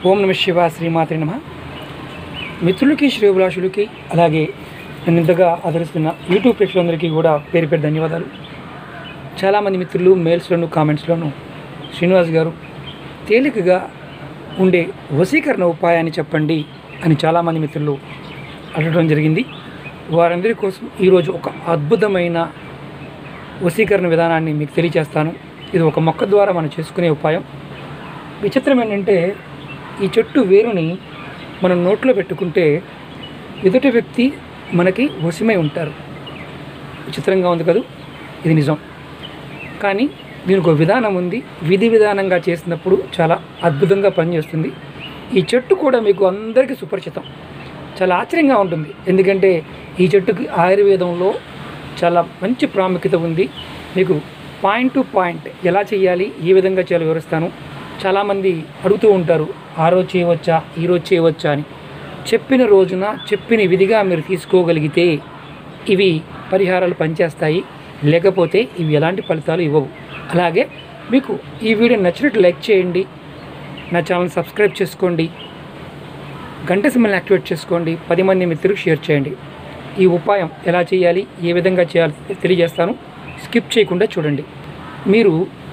ఓం నమ శివ శ్రీమాత్రి నమ మిత్రులకి శ్రేభిలాషులకి అలాగే నన్ను ఇంతగా ఆదరిస్తున్న యూట్యూబ్ ప్రేక్షకులందరికీ కూడా పేరు పేరు ధన్యవాదాలు చాలామంది మిత్రులు మెయిల్స్లోను కామెంట్స్లోను శ్రీనివాస్ గారు తేలికగా ఉండే వశీకరణ ఉపాయాన్ని చెప్పండి అని చాలామంది మిత్రులు అడగడం జరిగింది వారందరి కోసం ఈరోజు ఒక అద్భుతమైన వశీకరణ విధానాన్ని మీకు తెలియజేస్తాను ఇది ఒక మొక్క ద్వారా మనం చేసుకునే ఉపాయం విచిత్రం ఏంటంటే ఈ చెట్టు వేరుని మనం నోట్లో పెట్టుకుంటే ఎదుటి వ్యక్తి మనకి వశమై ఉంటారు విచిత్రంగా ఉంది కదా ఇది నిజం కానీ దీనికి ఒక విధానం ఉంది విధి విధానంగా చేసినప్పుడు చాలా అద్భుతంగా పనిచేస్తుంది ఈ చెట్టు కూడా మీకు అందరికీ సుపరిచితం చాలా ఆశ్చర్యంగా ఉంటుంది ఎందుకంటే ఈ చెట్టుకి ఆయుర్వేదంలో చాలా మంచి ప్రాముఖ్యత ఉంది మీకు పాయింట్ టు పాయింట్ ఎలా చేయాలి ఏ విధంగా చేయాలో వివరిస్తాను చాలామంది అడుగుతూ ఉంటారు ఆ రోజు చేయవచ్చా ఈ రోజు చేయవచ్చా అని చెప్పిన రోజున చెప్పిన విధిగా మీరు తీసుకోగలిగితే ఇవి పరిహారాలు పనిచేస్తాయి లేకపోతే ఇవి ఎలాంటి ఫలితాలు ఇవ్వవు అలాగే మీకు ఈ వీడియో నచ్చినట్టు లైక్ చేయండి నా ఛానల్ సబ్స్క్రైబ్ చేసుకోండి గంట సింబల్ని యాక్టివేట్ చేసుకోండి పది మంది మిత్రులకు షేర్ చేయండి ఈ ఉపాయం ఎలా చేయాలి ఏ విధంగా చేయాలి తెలియజేస్తాను స్కిప్ చేయకుండా చూడండి మీరు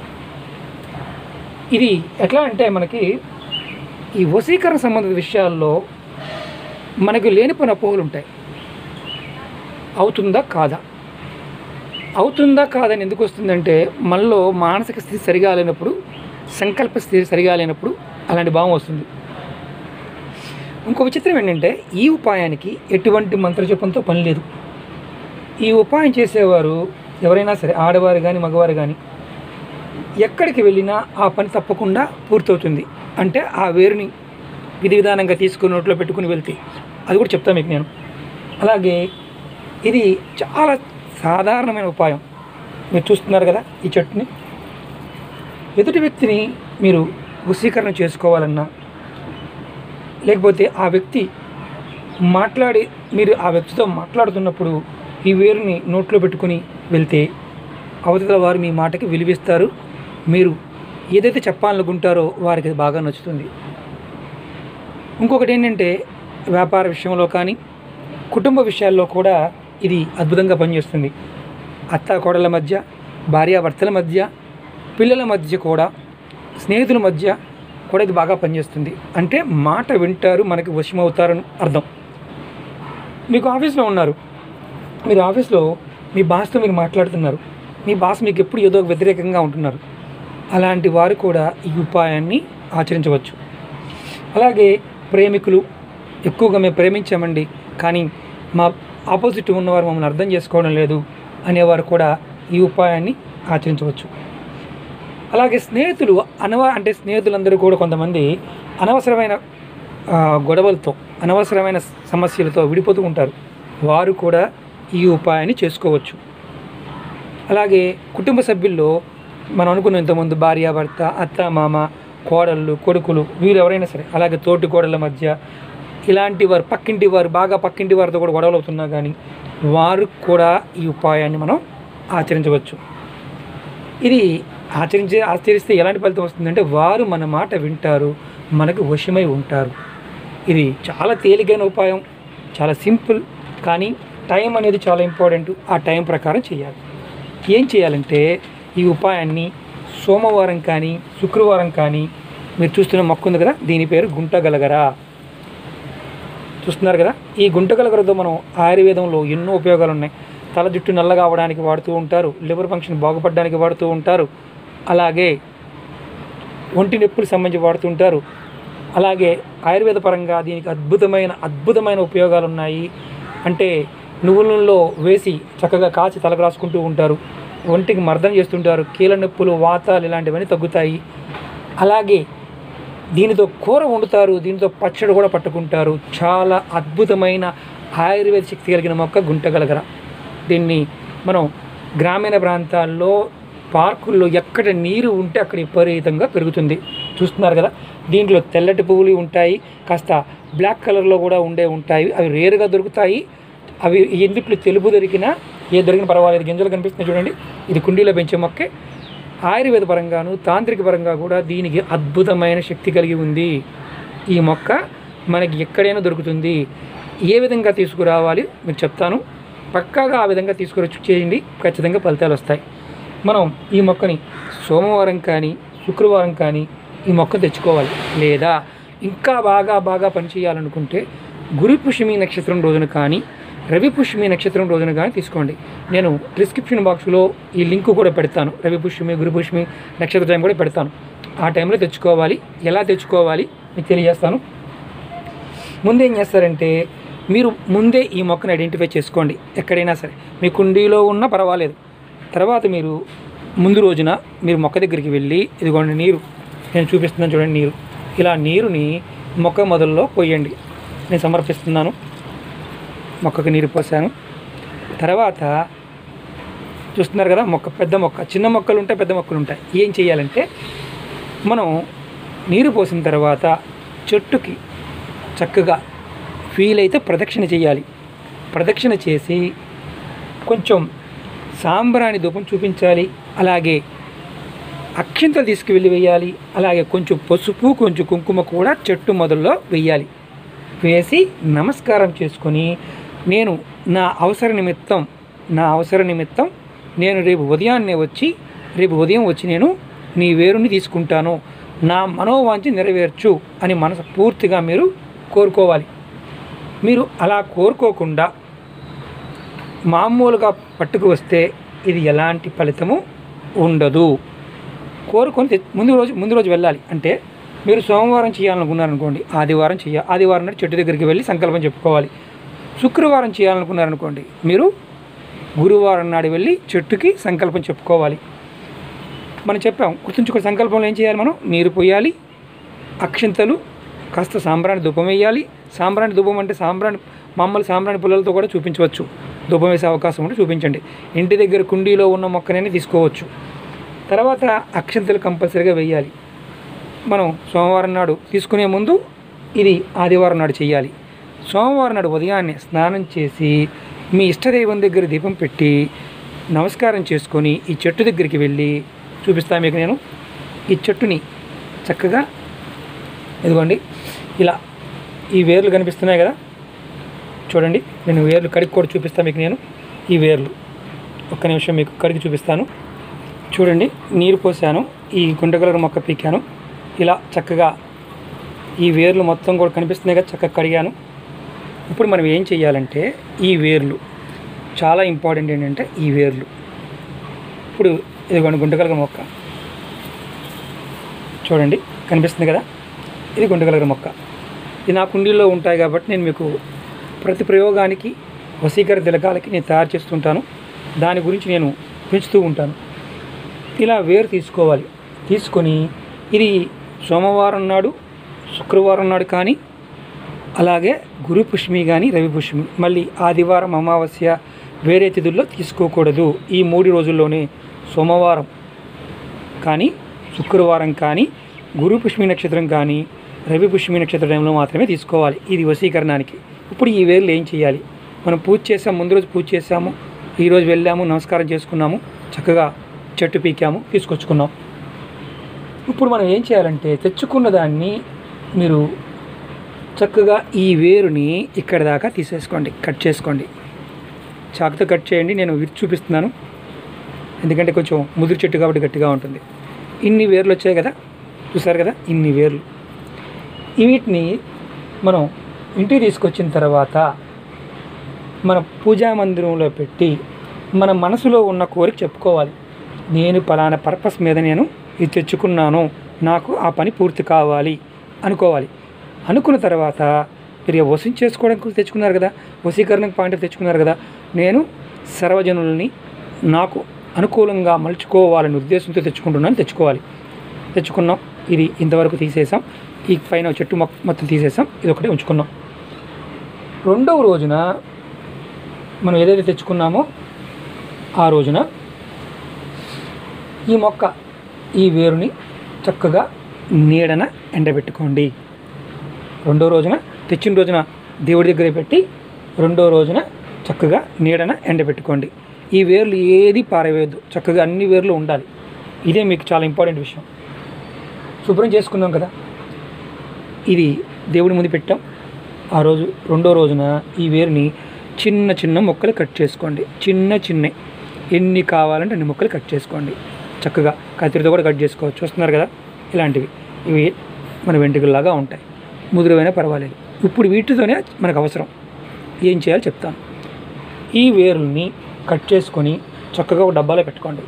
ఇది ఎట్లా అంటే మనకి ఈ వశీకరణ సంబంధిత విషయాల్లో మనకు లేనిపోయిన అపోహలు ఉంటాయి అవుతుందా కాదా అవుతుందా కాదని ఎందుకు వస్తుందంటే మనలో మానసిక స్థితి సరిగా లేనప్పుడు సంకల్ప స్థితి సరిగా లేనప్పుడు అలాంటి భావం వస్తుంది ఇంకో విచిత్రం ఏంటంటే ఈ ఉపాయానికి ఎటువంటి మంత్రజపంతో పని లేదు ఈ ఉపాయం చేసేవారు ఎవరైనా సరే ఆడవారు కానీ మగవారు కానీ ఎక్కడికి వెళ్ళినా ఆ పని తప్పకుండా పూర్తవుతుంది అంటే ఆ వేరుని విధి విధానంగా తీసుకుని నోట్లో పెట్టుకుని వెళ్తే అది కూడా చెప్తాను మీకు నేను అలాగే ఇది చాలా సాధారణమైన ఉపాయం మీరు చూస్తున్నారు కదా ఈ చెట్టుని ఎదుటి వ్యక్తిని మీరు వశీకరణ చేసుకోవాలన్నా లేకపోతే ఆ వ్యక్తి మాట్లాడి మీరు ఆ వ్యక్తితో మాట్లాడుతున్నప్పుడు ఈ వేరుని నోట్లో పెట్టుకుని వెళ్తే అవతల వారు మీ మాటకి విలువిస్తారు మీరు ఏదైతే చెప్పాలనుకుంటారో వారికి అది బాగా నచ్చుతుంది ఇంకొకటి ఏంటంటే వ్యాపార విషయంలో కానీ కుటుంబ విషయాల్లో కూడా ఇది అద్భుతంగా పనిచేస్తుంది అత్త కోడల మధ్య భార్యాభర్తల మధ్య పిల్లల మధ్య కూడా స్నేహితుల మధ్య కూడా ఇది బాగా పనిచేస్తుంది అంటే మాట వింటారు మనకి వశమవుతారని అర్థం మీకు ఆఫీస్లో ఉన్నారు మీరు ఆఫీస్లో మీ బాస్తో మీరు మాట్లాడుతున్నారు మీ బాస్ మీకు ఎప్పుడు ఏదో ఒక వ్యతిరేకంగా ఉంటున్నారు అలాంటి వారు కూడా ఈ ఉపాయాన్ని ఆచరించవచ్చు అలాగే ప్రేమికులు ఎక్కువగా మేము ప్రేమించామండి కానీ మా ఆపోజిట్ ఉన్నవారు మమ్మల్ని అర్థం చేసుకోవడం లేదు అనేవారు కూడా ఈ ఉపాయాన్ని ఆచరించవచ్చు అలాగే స్నేహితులు అనవ అంటే స్నేహితులందరూ కూడా కొంతమంది అనవసరమైన ఆ, గొడవలతో అనవసరమైన సమస్యలతో విడిపోతూ ఉంటారు వారు కూడా ఈ ఉపాయాన్ని చేసుకోవచ్చు అలాగే కుటుంబ సభ్యుల్లో మనం అనుకున్న ఇంతకుముందు భార్య భర్త అత్త మామ కోడళ్ళు కొడుకులు వీరు ఎవరైనా సరే అలాగే తోటి కోడళ్ళ మధ్య ఇలాంటి వారు పక్కింటి వారు బాగా పక్కింటి వారితో కూడా గొడవలు అవుతున్నా కానీ వారు కూడా ఈ ఉపాయాన్ని మనం ఆచరించవచ్చు ఇది ఆచరించే ఆచరిస్తే ఎలాంటి ఫలితం వస్తుందంటే వారు మన మాట వింటారు మనకు వశమై ఉంటారు ఇది చాలా తేలికైన ఉపాయం చాలా సింపుల్ కానీ టైం అనేది చాలా ఇంపార్టెంట్ ఆ టైం ప్రకారం చేయాలి ఏం చేయాలంటే ఈ ఉపాయాన్ని సోమవారం కానీ శుక్రవారం కానీ మీరు చూస్తున్న మొక్క ఉంది కదా దీని పేరు గుంటగలగరా చూస్తున్నారు కదా ఈ గుంటగలగరతో మనం ఆయుర్వేదంలో ఎన్నో ఉపయోగాలు ఉన్నాయి తల జుట్టు నల్లగా అవడానికి వాడుతూ ఉంటారు లివర్ ఫంక్షన్ బాగుపడడానికి వాడుతూ ఉంటారు అలాగే ఒంటి నొప్పులు సంబంధించి వాడుతూ ఉంటారు అలాగే ఆయుర్వేద పరంగా దీనికి అద్భుతమైన అద్భుతమైన ఉపయోగాలు ఉన్నాయి అంటే నువ్వుల నూనెలో వేసి చక్కగా కాచి తలకు రాసుకుంటూ ఉంటారు ఒంటికి మర్దన చేస్తుంటారు కీళ్ళ నొప్పులు వాతాలు ఇలాంటివన్నీ తగ్గుతాయి అలాగే దీనితో కూర వండుతారు దీనితో పచ్చడి కూడా పట్టుకుంటారు చాలా అద్భుతమైన ఆయుర్వేద శక్తి కలిగిన మొక్క గుంటగలగర దీన్ని మనం గ్రామీణ ప్రాంతాల్లో పార్కుల్లో ఎక్కడ నీరు ఉంటే అక్కడ విపరీతంగా పెరుగుతుంది చూస్తున్నారు కదా దీంట్లో తెల్లటి పువ్వులు ఉంటాయి కాస్త బ్లాక్ కలర్లో కూడా ఉండే ఉంటాయి అవి రేరుగా దొరుకుతాయి అవి ఎందుకు తెలుపు దొరికినా ఏ దొరికిన పర్వాలేదు గింజలు కనిపిస్తున్నాయి చూడండి ఇది కుండీలో పెంచే మొక్కే ఆయుర్వేద పరంగాను తాంత్రిక పరంగా కూడా దీనికి అద్భుతమైన శక్తి కలిగి ఉంది ఈ మొక్క మనకి ఎక్కడైనా దొరుకుతుంది ఏ విధంగా తీసుకురావాలి మీకు చెప్తాను పక్కాగా ఆ విధంగా తీసుకురొచ్చి చేయండి ఖచ్చితంగా ఫలితాలు వస్తాయి మనం ఈ మొక్కని సోమవారం కానీ శుక్రవారం కానీ ఈ మొక్క తెచ్చుకోవాలి లేదా ఇంకా బాగా బాగా పనిచేయాలనుకుంటే గురు పుష్యమి నక్షత్రం రోజున కానీ రవి పుష్యమి నక్షత్రం రోజున కానీ తీసుకోండి నేను డిస్క్రిప్షన్ బాక్స్లో ఈ లింక్ కూడా పెడతాను రవి పుష్యమి గురు పుష్యమి నక్షత్ర టైం కూడా పెడతాను ఆ టైంలో తెచ్చుకోవాలి ఎలా తెచ్చుకోవాలి మీకు తెలియజేస్తాను ముందు ఏం చేస్తారంటే మీరు ముందే ఈ మొక్కను ఐడెంటిఫై చేసుకోండి ఎక్కడైనా సరే మీ కుండీలో ఉన్నా పర్వాలేదు తర్వాత మీరు ముందు రోజున మీరు మొక్క దగ్గరికి వెళ్ళి ఇదిగోండి నీరు నేను చూపిస్తున్నాను చూడండి నీరు ఇలా నీరుని మొక్క మొదల్లో పోయండి నేను సమర్పిస్తున్నాను మొక్కకు నీరు పోసాను తర్వాత చూస్తున్నారు కదా మొక్క పెద్ద మొక్క చిన్న మొక్కలు ఉంటాయి పెద్ద మొక్కలు ఉంటాయి ఏం చేయాలంటే మనం నీరు పోసిన తర్వాత చెట్టుకి చక్కగా వీలైతే ప్రదక్షిణ చేయాలి ప్రదక్షిణ చేసి కొంచెం సాంబ్రాణి ధూపం చూపించాలి అలాగే అక్షింతలు తీసుకువెళ్ళి వేయాలి అలాగే కొంచెం పసుపు కొంచెం కుంకుమ కూడా చెట్టు మొదల్లో వేయాలి వేసి నమస్కారం చేసుకొని నేను నా అవసర నిమిత్తం నా అవసర నిమిత్తం నేను రేపు ఉదయాన్నే వచ్చి రేపు ఉదయం వచ్చి నేను నీ వేరుని తీసుకుంటాను నా మనోవాంఛ నెరవేర్చు అని మనసు పూర్తిగా మీరు కోరుకోవాలి మీరు అలా కోరుకోకుండా మామూలుగా పట్టుకు వస్తే ఇది ఎలాంటి ఫలితము ఉండదు కోరుకొని తె- ముందు రోజు ముందు రోజు వెళ్ళాలి అంటే మీరు సోమవారం చేయాలనుకున్నారనుకోండి ఆదివారం చేయాలి ఆదివారం నాడు చెట్టు దగ్గరికి వెళ్ళి సంకల్పం చెప్పుకోవాలి శుక్రవారం చేయాలనుకున్నారనుకోండి మీరు గురువారం నాడు వెళ్ళి చెట్టుకి సంకల్పం చెప్పుకోవాలి మనం చెప్పాం గుర్తుంచుకో సంకల్పంలో ఏం చేయాలి మనం నీరు పోయాలి అక్షింతలు కాస్త సాంబ్రాణి ధూపం వేయాలి సాంబ్రాణి ధూపం అంటే సాంబ్రాణి మామూలు సాంబ్రాణి పుల్లలతో కూడా చూపించవచ్చు ధూపం వేసే అవకాశం ఉంటే చూపించండి ఇంటి దగ్గర కుండీలో ఉన్న మొక్కనైనా తీసుకోవచ్చు తర్వాత అక్షింతలు కంపల్సరీగా వేయాలి మనం సోమవారం నాడు తీసుకునే ముందు ఇది ఆదివారం నాడు చేయాలి సోమవారం నాడు ఉదయాన్నే స్నానం చేసి మీ ఇష్టదైవం దగ్గర దీపం పెట్టి నమస్కారం చేసుకొని ఈ చెట్టు దగ్గరికి వెళ్ళి చూపిస్తాను మీకు నేను ఈ చెట్టుని చక్కగా ఇదిగోండి ఇలా ఈ వేర్లు కనిపిస్తున్నాయి కదా చూడండి నేను వేర్లు కడిగి కూడా చూపిస్తాను మీకు నేను ఈ వేర్లు ఒక్క నిమిషం మీకు కడిగి చూపిస్తాను చూడండి నీరు పోసాను ఈ గుంట కలర్ మొక్క పీకాను ఇలా చక్కగా ఈ వేర్లు మొత్తం కూడా కనిపిస్తున్నాయి కదా చక్కగా కడిగాను ఇప్పుడు మనం ఏం చేయాలంటే ఈ వేర్లు చాలా ఇంపార్టెంట్ ఏంటంటే ఈ వేర్లు ఇప్పుడు ఇదిగోండి గుంట కలర్ మొక్క చూడండి కనిపిస్తుంది కదా ఇది గుంట కలర్ మొక్క ఇది నా కుండీల్లో ఉంటాయి కాబట్టి నేను మీకు ప్రతి ప్రయోగానికి వసీకర తిలకాలకి నేను తయారు చేస్తుంటాను దాని గురించి నేను పెంచుతూ ఉంటాను ఇలా వేరు తీసుకోవాలి తీసుకొని ఇది సోమవారం నాడు శుక్రవారం నాడు కానీ అలాగే గురు పుష్మి కానీ రవి పుష్మి మళ్ళీ ఆదివారం అమావాస్య వేరే తిథుల్లో తీసుకోకూడదు ఈ మూడు రోజుల్లోనే సోమవారం కానీ శుక్రవారం కానీ గురు పుష్మి నక్షత్రం కానీ రవి పుష్మి నక్షత్ర టైంలో మాత్రమే తీసుకోవాలి ఇది వశీకరణానికి ఇప్పుడు ఈ వేర్లు ఏం చేయాలి మనం పూజ చేసాము ముందు రోజు పూజ చేసాము ఈరోజు వెళ్ళాము నమస్కారం చేసుకున్నాము చక్కగా చెట్టు పీకాము తీసుకొచ్చుకున్నాం ఇప్పుడు మనం ఏం చేయాలంటే తెచ్చుకున్న దాన్ని మీరు చక్కగా ఈ వేరుని ఇక్కడ దాకా తీసేసుకోండి కట్ చేసుకోండి చాకుతో కట్ చేయండి నేను విరిచి చూపిస్తున్నాను ఎందుకంటే కొంచెం ముదురు చెట్టు కాబట్టి గట్టిగా ఉంటుంది ఇన్ని వేర్లు వచ్చాయి కదా చూసారు కదా ఇన్ని వేర్లు ఈ వీటిని మనం ఇంటికి తీసుకొచ్చిన తర్వాత మన పూజా మందిరంలో పెట్టి మన మనసులో ఉన్న కోరిక చెప్పుకోవాలి నేను పలానా పర్పస్ మీద నేను ఇది తెచ్చుకున్నాను నాకు ఆ పని పూర్తి కావాలి అనుకోవాలి అనుకున్న తర్వాత మీరు ఇక వసూలు చేసుకోవడానికి తెచ్చుకున్నారు కదా వశీకరణకు పాయింట్ తెచ్చుకున్నారు కదా నేను సర్వజనుల్ని నాకు అనుకూలంగా మలుచుకోవాలనే ఉద్దేశంతో తెచ్చుకుంటున్నాను తెచ్చుకోవాలి తెచ్చుకున్నాం ఇది ఇంతవరకు తీసేసాం ఈ పైన చెట్టు మొక్క మొత్తం తీసేసాం ఇది ఒకటే ఉంచుకున్నాం రెండవ రోజున మనం ఏదైతే తెచ్చుకున్నామో ఆ రోజున ఈ మొక్క ఈ వేరుని చక్కగా నీడన ఎండబెట్టుకోండి రెండో రోజున తెచ్చిన రోజున దేవుడి దగ్గర పెట్టి రెండో రోజున చక్కగా నీడన ఎండబెట్టుకోండి ఈ వేర్లు ఏది పారవేయద్దు చక్కగా అన్ని వేర్లు ఉండాలి ఇదే మీకు చాలా ఇంపార్టెంట్ విషయం శుభ్రం చేసుకున్నాం కదా ఇది దేవుడి ముందు పెట్టాం ఆ రోజు రెండో రోజున ఈ వేరుని చిన్న చిన్న ముక్కలు కట్ చేసుకోండి చిన్న చిన్న ఎన్ని కావాలంటే అన్ని ముక్కలు కట్ చేసుకోండి చక్కగా కత్తిరితో కూడా కట్ చేసుకోవచ్చు చూస్తున్నారు కదా ఇలాంటివి ఇవి మన వెంట్రుకల్లాగా ఉంటాయి ముదురువైనా పర్వాలేదు ఇప్పుడు వీటితోనే మనకు అవసరం ఏం చేయాలో చెప్తాను ఈ వేరుల్ని కట్ చేసుకొని చక్కగా ఒక డబ్బాలో పెట్టుకోండి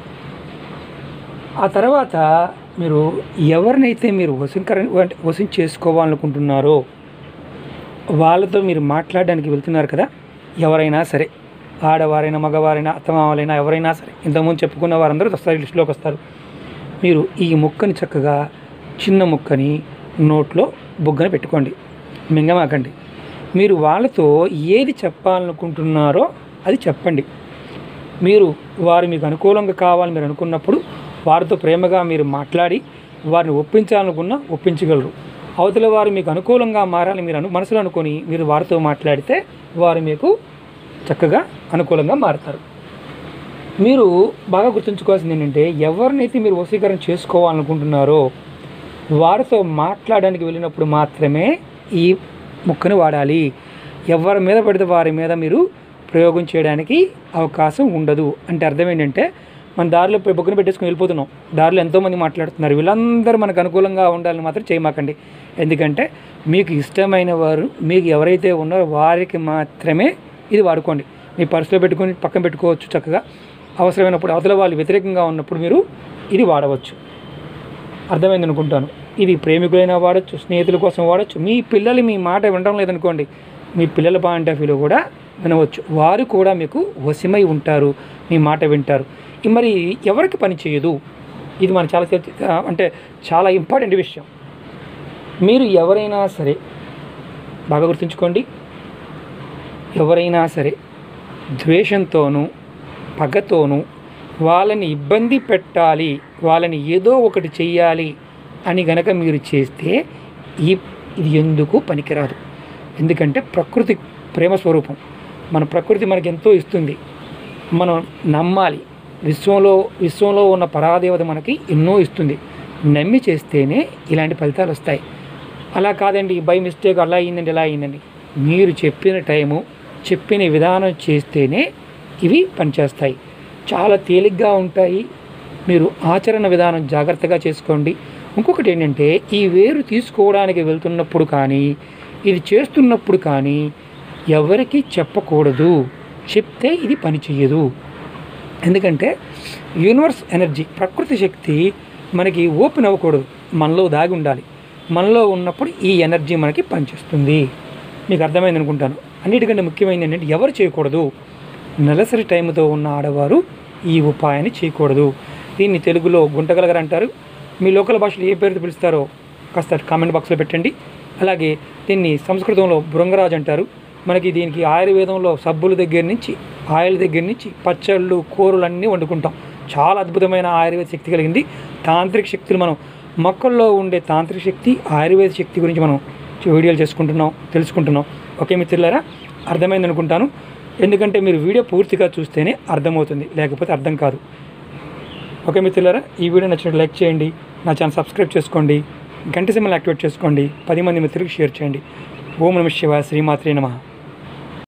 ఆ తర్వాత మీరు ఎవరినైతే మీరు వసంకర అంటే వసం చేసుకోవాలనుకుంటున్నారో వాళ్ళతో మీరు మాట్లాడడానికి వెళ్తున్నారు కదా ఎవరైనా సరే ఆడవారైనా మగవారైనా అత్తమామలైనా ఎవరైనా సరే ఇంతకుముందు చెప్పుకున్న వారందరూ వస్తారు లిస్టులోకి వస్తారు మీరు ఈ ముక్కని చక్కగా చిన్న ముక్కని నోట్లో బుగ్గన పెట్టుకోండి మింగమాకండి మీరు వాళ్ళతో ఏది చెప్పాలనుకుంటున్నారో అది చెప్పండి మీరు వారు మీకు అనుకూలంగా కావాలని మీరు అనుకున్నప్పుడు వారితో ప్రేమగా మీరు మాట్లాడి వారిని ఒప్పించాలనుకున్నా ఒప్పించగలరు అవతల వారు మీకు అనుకూలంగా మారాలని మీరు అను మనసులో అనుకొని మీరు వారితో మాట్లాడితే వారు మీకు చక్కగా అనుకూలంగా మారుతారు మీరు బాగా గుర్తుంచుకోవాల్సింది ఏంటంటే ఎవరినైతే మీరు వశీకరణ చేసుకోవాలనుకుంటున్నారో వారితో మాట్లాడడానికి వెళ్ళినప్పుడు మాత్రమే ఈ ముక్కను వాడాలి ఎవరి మీద పడితే వారి మీద మీరు ప్రయోగం చేయడానికి అవకాశం ఉండదు అంటే అర్థం ఏంటంటే మన దారిలో పె- బొగ్గన పెట్టేసుకుని వెళ్ళిపోతున్నాం దారిలో ఎంతోమంది మాట్లాడుతున్నారు వీళ్ళందరూ మనకు అనుకూలంగా ఉండాలని మాత్రం చేయమాకండి ఎందుకంటే మీకు ఇష్టమైన వారు మీకు ఎవరైతే ఉన్నారో వారికి మాత్రమే ఇది వాడుకోండి మీ పర్సులో పెట్టుకొని పక్కన పెట్టుకోవచ్చు చక్కగా అవసరమైనప్పుడు అవతల వాళ్ళు వ్యతిరేకంగా ఉన్నప్పుడు మీరు ఇది వాడవచ్చు అర్థమైంది అనుకుంటాను ఇది ప్రేమికులైనా వాడచ్చు స్నేహితుల కోసం వాడచ్చు మీ పిల్లలు మీ మాట వినడం లేదనుకోండి మీ పిల్లల పాయింట్ ఆఫ్ వ్యూలో కూడా వినవచ్చు వారు కూడా మీకు వశమై ఉంటారు మీ మాట వింటారు ఇది మరి ఎవరికి పని చేయదు ఇది మన చాలా తె- అంటే చాలా ఇంపార్టెంట్ విషయం మీరు ఎవరైనా సరే బాగా గుర్తుంచుకోండి ఎవరైనా సరే ద్వేషంతోనూ పగతోనూ వాళ్ళని ఇబ్బంది పెట్టాలి వాళ్ళని ఏదో ఒకటి చెయ్యాలి అని గనక మీరు చేస్తే ఈ ఇది ఎందుకు పనికిరాదు ఎందుకంటే ప్రకృతి ప్రేమ స్వరూపం మన ప్రకృతి మనకి ఎంతో ఇస్తుంది మనం నమ్మాలి విశ్వంలో విశ్వంలో ఉన్న పరాదేవత మనకి ఎన్నో ఇస్తుంది నమ్మి చేస్తేనే ఇలాంటి ఫలితాలు వస్తాయి అలా కాదండి బై మిస్టేక్ అలా అయిందండి ఇలా అయిందండి మీరు చెప్పిన టైము చెప్పిన విధానం చేస్తేనే ఇవి పనిచేస్తాయి చాలా తేలిగ్గా ఉంటాయి మీరు ఆచరణ విధానం జాగ్రత్తగా చేసుకోండి ఇంకొకటి ఏంటంటే ఈ వేరు తీసుకోవడానికి వెళ్తున్నప్పుడు కానీ ఇది చేస్తున్నప్పుడు కానీ ఎవరికి చెప్పకూడదు చెప్తే ఇది పని చెయ్యదు ఎందుకంటే యూనివర్స్ ఎనర్జీ ప్రకృతి శక్తి మనకి ఓపెన్ అవ్వకూడదు మనలో దాగి ఉండాలి మనలో ఉన్నప్పుడు ఈ ఎనర్జీ మనకి పనిచేస్తుంది మీకు అర్థమైంది అనుకుంటాను అన్నిటికంటే ముఖ్యమైనది ఏంటంటే ఎవరు చేయకూడదు నెలసరి టైంతో ఉన్న ఆడవారు ఈ ఉపాయాన్ని చేయకూడదు దీన్ని తెలుగులో గుంటగలగర అంటారు మీ లోకల్ భాషలో ఏ పేరుతో పిలుస్తారో కాస్త కామెంట్ బాక్స్లో పెట్టండి అలాగే దీన్ని సంస్కృతంలో బృంగరాజు అంటారు మనకి దీనికి ఆయుర్వేదంలో సబ్బుల దగ్గర నుంచి ఆయిల్ దగ్గర నుంచి పచ్చళ్ళు కూరలు అన్నీ వండుకుంటాం చాలా అద్భుతమైన ఆయుర్వేద శక్తి కలిగింది తాంత్రిక శక్తులు మనం మొక్కల్లో ఉండే తాంత్రిక శక్తి ఆయుర్వేద శక్తి గురించి మనం వీడియోలు చేసుకుంటున్నాం తెలుసుకుంటున్నాం ఓకే మిత్రులారా అర్థమైంది అనుకుంటాను ఎందుకంటే మీరు వీడియో పూర్తిగా చూస్తేనే అర్థమవుతుంది లేకపోతే అర్థం కాదు ఓకే మిత్రులారా ఈ వీడియో నచ్చినట్టు లైక్ చేయండి నా ఛానల్ సబ్స్క్రైబ్ చేసుకోండి గంట సింబల్ యాక్టివేట్ చేసుకోండి పది మంది మిత్రులకు షేర్ చేయండి ఓం నమ శివాయ శ్రీమాత్రే నమః